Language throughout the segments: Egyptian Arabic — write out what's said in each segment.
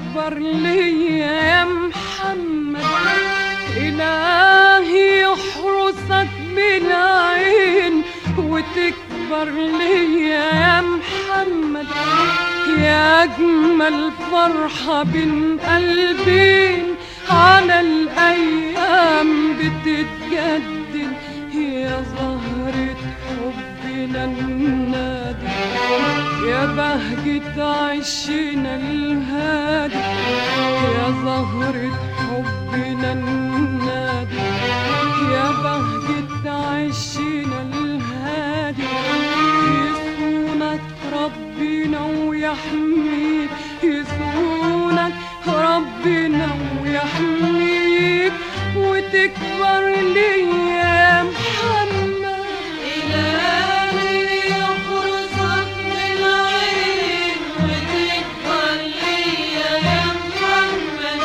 وتكبر ليا يا محمد إلهي يحرسك بالعين وتكبر ليا يا محمد يا أجمل فرحة بين قلبين على الأيام بتتجدد يا زهرة حبنا النادي يا بهجة عشنا الهادي يا زهرة حبنا النادي يا بهجة عشنا الهادي يصونك ربنا ويحميك يصونك ربنا ويحميك وتكبر ليا يا محمد إلهي يحرسك بالعين وتكبر ليا يا محمد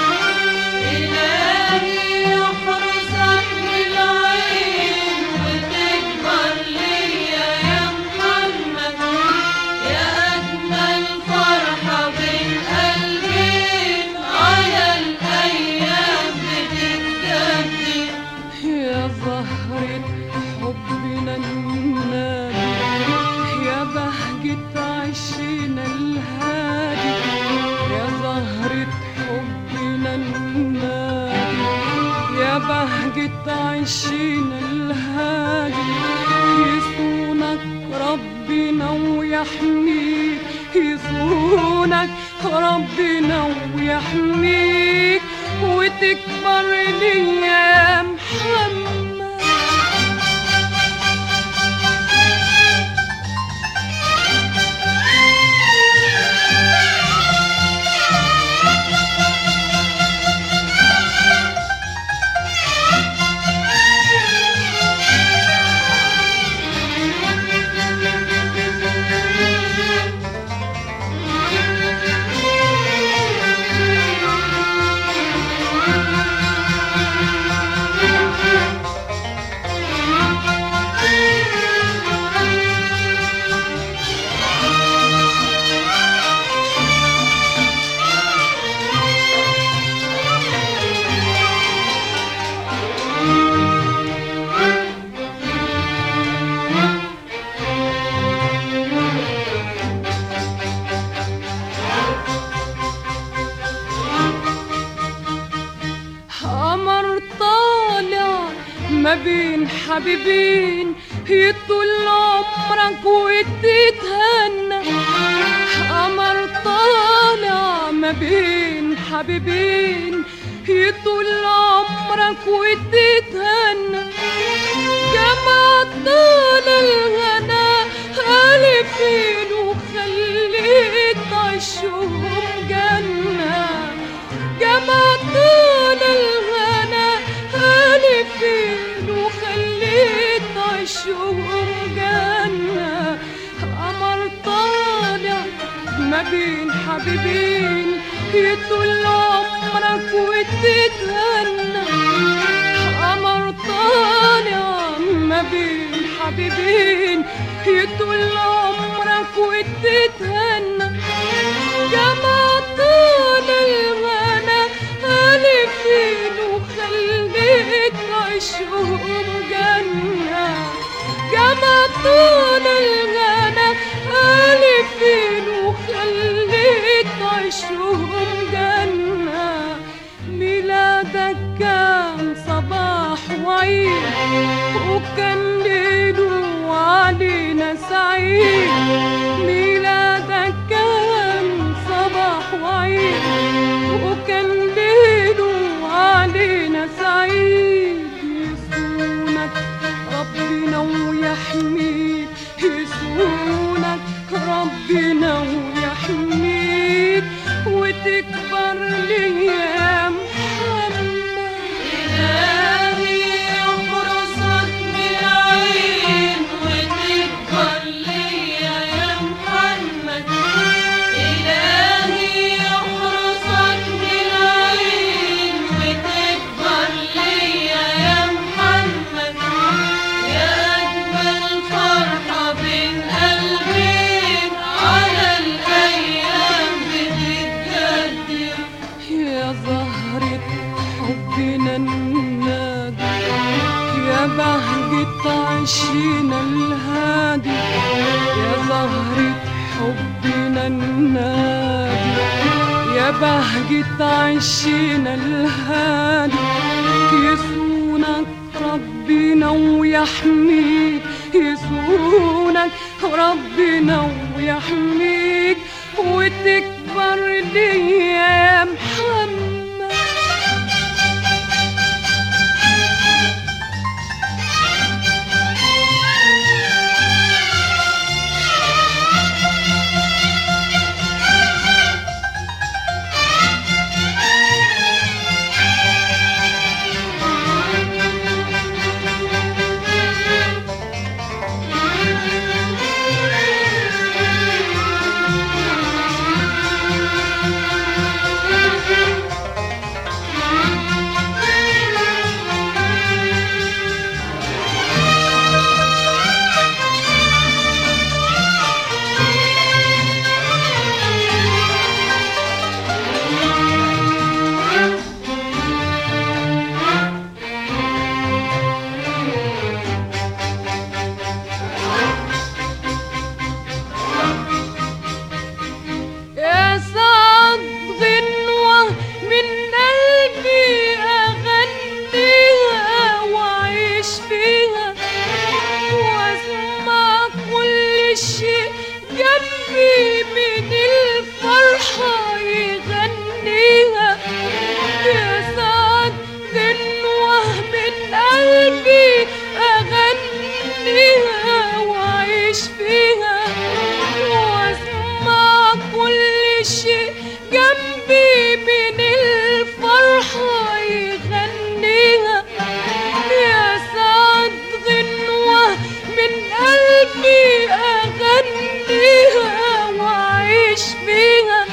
إلهي يحرسك بالعين وتكبر ليا يا محمد يا أجمل فرحة بين قلبين على الأيام بتتجدد يا زهرة حبنا النادي يا بهجة عشنا الهادي يا زهرة حبنا النادي يا بهجة عشنا الهادي يصونك ربنا ويحميك يصونك ربنا ويحميك وتكبر ليا يا محمد قمر طالع ما بين حبيبين يطول عمرك وتتهنى قمر طالع ما بين حبيبين يطول عمرك وتتهنى جمع طال الغنا ألفين وخليت عشهم جنة جمع طال الغنا ألفين وخليت عشهم جنة قمر طالع ما بين حبيبين يطول عمرك وتتهنى قمر طالع ما بين حبيبين يطول عمرك وتتهنى جمع طول الغنا ألفين وخليت عشهم جنة جمع طول الغنا ألفين وخليت عشهم جنة ميلادك كان صباح وعيد وكان ليله علينا سعيد ميلادك كان صباح وعيد وكان ليله علينا سعيد يصونك ربنا ويحميك يصونك ربنا ويحميك وتكبر ليا يا محمد إلهي يحرسك بالعين وتكبر ليا يا حبنا النادي يا بهجة عشنا الهادي يصونك ربنا ويحميك يصونك ربنا ويحميك وتكبر ليا يا محمد يا سعد غنوة من قلبي أغنيها وأعيش فيها وأسمع كل شيء جنبي من الفرحة يغنيها يا سعد غنوة من قلبي أغنيها وأعيش فيها واسمع كل شيء جنبي من الفرحة يغنيها يا سعد غنوة من قلبي أغنيها وأعيش فيها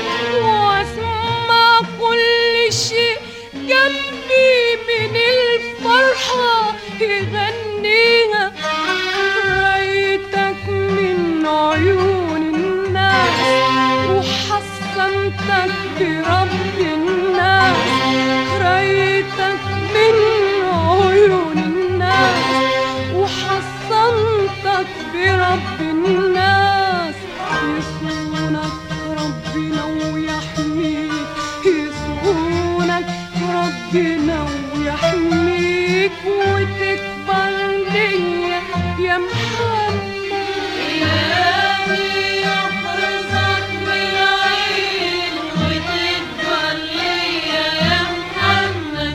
واسمع كل شيء جنبي من الفرحة يغنيها رأيتك من عيون الناس وحصنتك برب الناس رأيتك من عيون الناس وحصنتك برب الناس يصونك ربنا ويحميك يصونك ربنا ويحميك وتكبر ليا يا محمد إلهي يحرسك بالعين وتكبر ليا يا محمد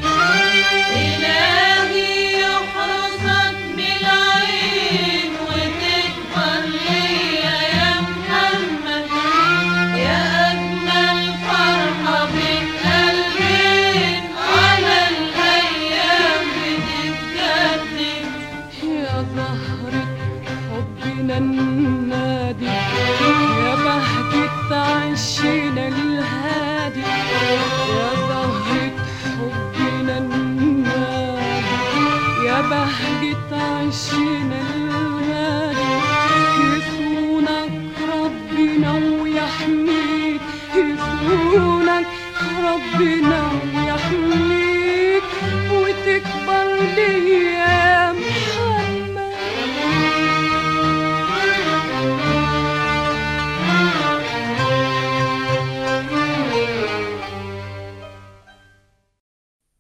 إلهي يحرسك بالعين وتكبر ليا يا محمد يا أجمل فرحة بين قلبين على الأيام بتتجدد يا زهرة حبنا النادي يا بهجة عشنا الهادي يا زهرة حبنا النادي يا بهجة عشنا الهادي يصونك ربنا ويحميك يصونك ربنا ويحميك وتكبر